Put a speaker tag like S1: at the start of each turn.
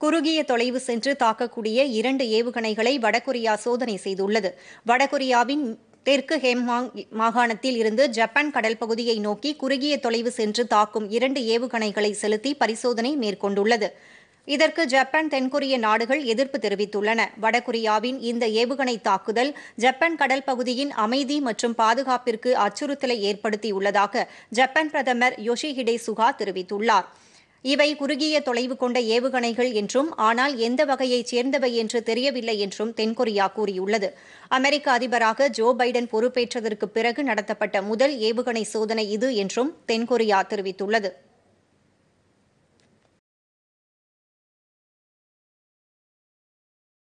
S1: குறுகிய தொலைவு சென்று தாக்கக்கூடிய இரண்டு ஏவுகணைகளை வடகொரியா சோதனை செய்துள்ளது வடகொரியாவின் தெற்கு ஹெம்மாங் மாகாணத்தில் இருந்து ஜப்பான் கடல் பகுதியை நோக்கி குறுகிய தொலைவு சென்று தாக்கும் இரண்டு ஏவுகணைகளை செலுத்தி பரிசோதனை மேற்கொண்டுள்ளது இதற்கு ஜப்பான் தென்கொரிய நாடுகள் எதிர்ப்பு தெரிவித்துள்ளன வடகொரியாவின் இந்த ஏவுகணை தாக்குதல் ஜப்பான் கடல் பகுதியின் அமைதி மற்றும் பாதுகாப்பிற்கு அச்சுறுத்தலை ஏற்படுத்தியுள்ளதாக ஜப்பான் பிரதமர் யோஷிஹிடே சுகா தெரிவித்துள்ளார் இவை குறுகிய தொலைவு கொண்ட ஏவுகணைகள் என்றும் ஆனால் எந்த வகையைச் சேர்ந்தவை என்று தெரியவில்லை என்றும் தென்கொரியா கூறியுள்ளது அமெரிக்க அதிபராக ஜோ பைடன் பொறுப்பேற்றதற்கு பிறகு நடத்தப்பட்ட முதல் ஏவுகணை சோதனை இது என்றும் தென்கொரியா தெரிவித்துள்ளது